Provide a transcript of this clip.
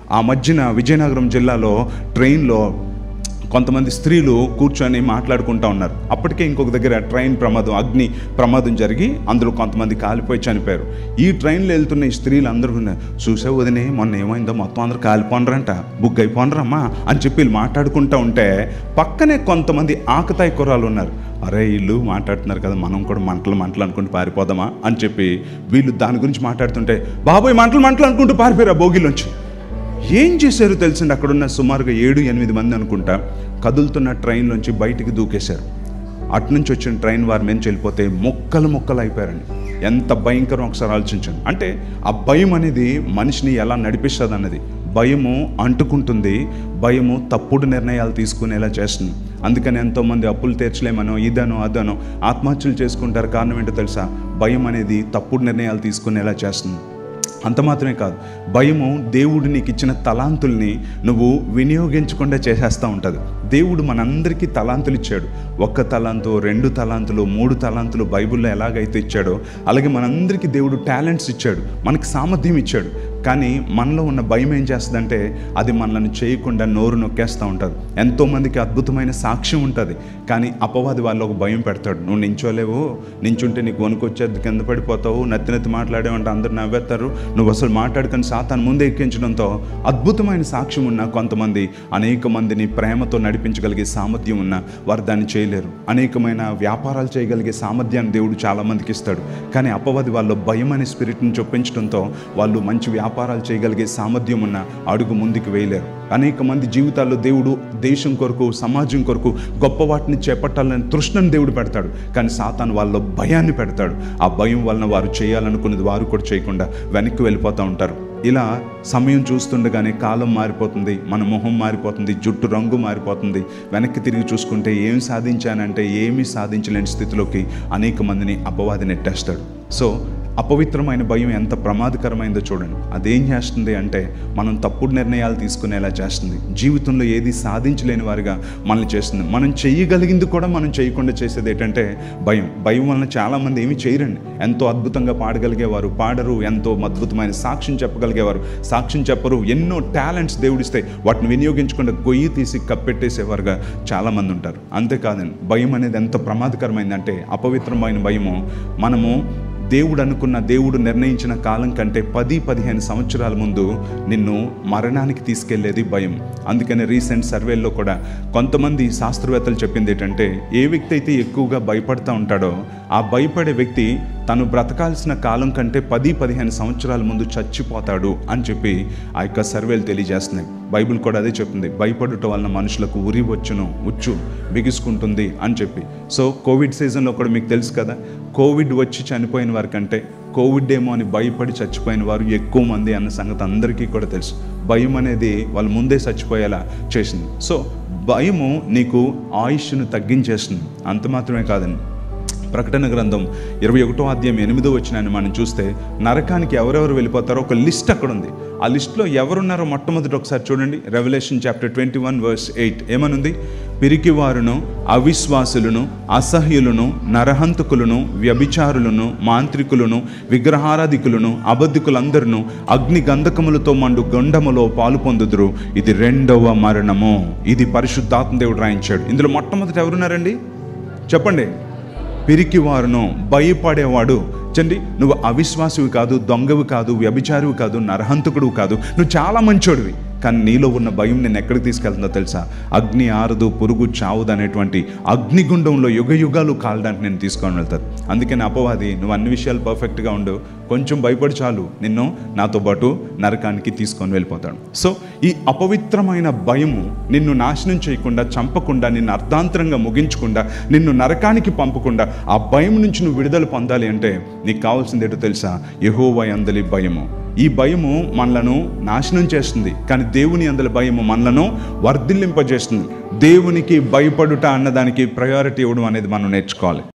ఆ మధ్యన విజయనగరం జిల్లాలో ట్రైన్లో కొంతమంది స్త్రీలు కూర్చొని మాట్లాడుకుంటూ ఉన్నారు అప్పటికే ఇంకొక దగ్గర ట్రైన్ ప్రమాదం అగ్ని ప్రమాదం జరిగి అందులో కొంతమంది కాలిపోయి చనిపోయారు ఈ ట్రైన్లో వెళ్తున్న ఈ స్త్రీలు అందరూ ఉన్నారు, చూసే వదినే మొన్న ఏమైందో మొత్తం అందరూ కాలిపోనరంట బుక్ అయిపోనరమ్మా అని చెప్పి వీళ్ళు మాట్లాడుకుంటూ ఉంటే పక్కనే కొంతమంది ఆకతాయి కుర్రాలు ఉన్నారు అరే వీళ్ళు మాట్లాడుతున్నారు కదా మనం కూడా మంటలు మంటలు అనుకుంటూ పారిపోదామా అని చెప్పి వీళ్ళు దాని గురించి మాట్లాడుతుంటే బాబోయ్ మంటలు మంటలు అనుకుంటూ పారిపోయారు ఆ భోగిలోంచి ఏం చేశారు తెలిసిండి అక్కడున్న సుమారుగా ఏడు ఎనిమిది మంది అనుకుంటా కదులుతున్న ట్రైన్లోంచి బయటికి దూకేశారు అటు నుంచి వచ్చిన ట్రైన్ వారి నుంచి వెళ్ళిపోతే మొక్కలు మొక్కలు అయిపోయారండి ఎంత భయంకరం ఒకసారి ఆలోచించండి అంటే ఆ భయం అనేది మనిషిని ఎలా నడిపిస్తుంది అన్నది భయము అంటుకుంటుంది భయము తప్పుడు నిర్ణయాలు తీసుకునేలా చేస్తుంది అందుకని ఎంతోమంది అప్పులు తీర్చలేమనో ఇదనో అదనో ఆత్మహత్యలు చేసుకుంటారు కారణం ఏంటో తెలుసా భయం అనేది తప్పుడు నిర్ణయాలు తీసుకునేలా చేస్తుంది అంత మాత్రమే కాదు భయము దేవుడు నీకు ఇచ్చిన తలాంతుల్ని నువ్వు వినియోగించకుండా చేసేస్తూ ఉంటుంది దేవుడు మనందరికీ తలాంతులు ఇచ్చాడు ఒక్క తలాంతు రెండు తలాంతులు మూడు తలాంతులు బైబిల్లో ఎలాగైతే ఇచ్చాడో అలాగే మనందరికీ దేవుడు టాలెంట్స్ ఇచ్చాడు మనకి సామర్థ్యం ఇచ్చాడు కానీ మనలో ఉన్న భయం ఏం చేస్తుందంటే అది మనల్ని చేయకుండా నోరు నొక్కేస్తూ ఉంటుంది ఎంతోమందికి అద్భుతమైన సాక్ష్యం ఉంటుంది కానీ అపవాది వాళ్ళు ఒక భయం పెడతాడు నువ్వు నించోలేవు నించుంటే నీకు వణుకొచ్చేది కింద పడిపోతావు నత్తి నత్తి మాట్లాడేవంటే అందరు నవ్వేస్తారు నువ్వు అసలు మాట్లాడుకొని సాతాను ముందే ఎక్కించడంతో అద్భుతమైన సాక్ష్యం ఉన్న కొంతమంది అనేక మందిని ప్రేమతో నడిపించగలిగే సామర్థ్యం ఉన్న వారు దాన్ని చేయలేరు అనేకమైన వ్యాపారాలు చేయగలిగే సామర్థ్యాన్ని దేవుడు చాలా మందికి ఇస్తాడు కానీ అపవాది వాళ్ళు భయం అనే స్పిరిట్ని చొప్పించడంతో వాళ్ళు మంచి వ్యాపారాలు చేయగలిగే సామర్థ్యం ఉన్న అడుగు ముందుకు వేయలేరు అనేక మంది జీవితాల్లో దేవుడు దేశం కొరకు సమాజం కొరకు గొప్ప వాటిని చేపట్టాలని తృష్ణను దేవుడు పెడతాడు కానీ సాతాను వాళ్ళలో భయాన్ని పెడతాడు ఆ భయం వలన వారు చేయాలనుకున్నది వారు కూడా చేయకుండా వెనక్కి వెళ్ళిపోతూ ఉంటారు ఇలా సమయం చూస్తుండగానే కాలం మారిపోతుంది మన మొహం మారిపోతుంది జుట్టు రంగు మారిపోతుంది వెనక్కి తిరిగి చూసుకుంటే ఏం సాధించానంటే ఏమీ సాధించలేని స్థితిలోకి అనేక మందిని అపవాది నెట్టేస్తాడు సో అపవిత్రమైన భయం ఎంత ప్రమాదకరమైందో చూడండి అదేం చేస్తుంది అంటే మనం తప్పుడు నిర్ణయాలు తీసుకునేలా చేస్తుంది జీవితంలో ఏది సాధించలేని వారిగా మనల్ని చేస్తుంది మనం చేయగలిగింది కూడా మనం చేయకుండా చేసేది ఏంటంటే భయం భయం వలన చాలామంది ఏమీ చేయరండి ఎంతో అద్భుతంగా పాడగలిగేవారు పాడరు ఎంతో అద్భుతమైన సాక్ష్యం చెప్పగలిగేవారు సాక్ష్యం చెప్పరు ఎన్నో టాలెంట్స్ దేవుడిస్తే వాటిని వినియోగించకుండా గొయ్యి తీసి కప్పెట్టేసేవారుగా చాలామంది ఉంటారు అంతేకాదండి భయం అనేది ఎంత ప్రమాదకరమైందంటే అపవిత్రమైన భయము మనము దేవుడు అనుకున్న దేవుడు నిర్ణయించిన కాలం కంటే పది పదిహేను సంవత్సరాల ముందు నిన్ను మరణానికి తీసుకెళ్లేది భయం అందుకని రీసెంట్ సర్వేల్లో కూడా కొంతమంది శాస్త్రవేత్తలు చెప్పింది ఏంటంటే ఏ వ్యక్తి అయితే ఎక్కువగా భయపడతా ఉంటాడో ఆ భయపడే వ్యక్తి తను బ్రతకాల్సిన కాలం కంటే పది పదిహేను సంవత్సరాల ముందు చచ్చిపోతాడు అని చెప్పి ఆ యొక్క సర్వేలు తెలియజేస్తున్నాయి బైబిల్ కూడా అదే చెప్తుంది భయపడుట వలన మనుషులకు ఉరి వచ్చును ఉచ్చు బిగుసుకుంటుంది అని చెప్పి సో కోవిడ్ సీజన్లో కూడా మీకు తెలుసు కదా కోవిడ్ వచ్చి చనిపోయిన వారి కంటే కోవిడ్ ఏమో అని భయపడి చచ్చిపోయిన వారు ఎక్కువ మంది అన్న సంగతి అందరికీ కూడా తెలుసు భయం అనేది వాళ్ళు ముందే చచ్చిపోయేలా చేసింది సో భయము నీకు ఆయుష్ను తగ్గించేస్తుంది అంత మాత్రమే కాదండి ప్రకటన గ్రంథం ఇరవై ఒకటో అధ్యాయం ఎనిమిదో వచ్చినాన్ని మనం చూస్తే నరకానికి ఎవరెవరు వెళ్ళిపోతారో ఒక లిస్ట్ అక్కడ ఉంది ఆ లిస్ట్లో ఎవరున్నారో మొట్టమొదటి ఒకసారి చూడండి Revelation chapter twenty one verse eight ఏమనుంది పిరికివారును అవిశ్వాసులను అసహ్యులను నరహంతకులను వ్యభిచారులను మాంత్రికులను విగ్రహారాధికులను అబద్ధికులందరిను అగ్ని గంధకములతో మండు గొండములో పాలు పొందుదురు ఇది రెండవ మరణము ఇది పరిశుద్ధాత్మ దేవుడు రాయించాడు ఇందులో మొట్టమొదటి ఎవరున్నారండి చెప్పండి పిరికివారును భయపడేవాడు చండి నువ్వు అవిశ్వాసివి కాదు దొంగవి కాదు వ్యభిచారివి కాదు నరహంతకుడు కాదు నువ్వు చాలా మంచోడివి కానీ నీలో ఉన్న భయం నేను ఎక్కడికి తీసుకెళ్తుందో తెలుసా అగ్ని ఆరదు పురుగు చావుదు అనేటువంటి అగ్నిగుండంలో యుగ యుగాలు కాలడానికి నేను తీసుకొని వెళ్తాను అందుకని అపవాది నువ్వు అన్ని విషయాలు పర్ఫెక్ట్గా ఉండు కొంచెం భయపడి చాలు నిన్ను నాతో పాటు నరకానికి తీసుకొని వెళ్ళిపోతాడు సో ఈ అపవిత్రమైన భయము నిన్ను నాశనం చేయకుండా చంపకుండా నిన్ను అర్ధాంతరంగా ముగించకుండా నిన్ను నరకానికి పంపకుండా ఆ భయం నుంచి నువ్వు విడుదల పొందాలి అంటే నీకు కావాల్సింది ఏంటో తెలుసా యహోవా అందలి భయము ఈ భయము మనలను నాశనం చేస్తుంది కానీ దేవుని అందలి భయము మనలను వర్ధిల్లింపజేస్తుంది దేవునికి భయపడుట అన్నదానికి ప్రయారిటీ ఇవ్వడం అనేది మనం నేర్చుకోవాలి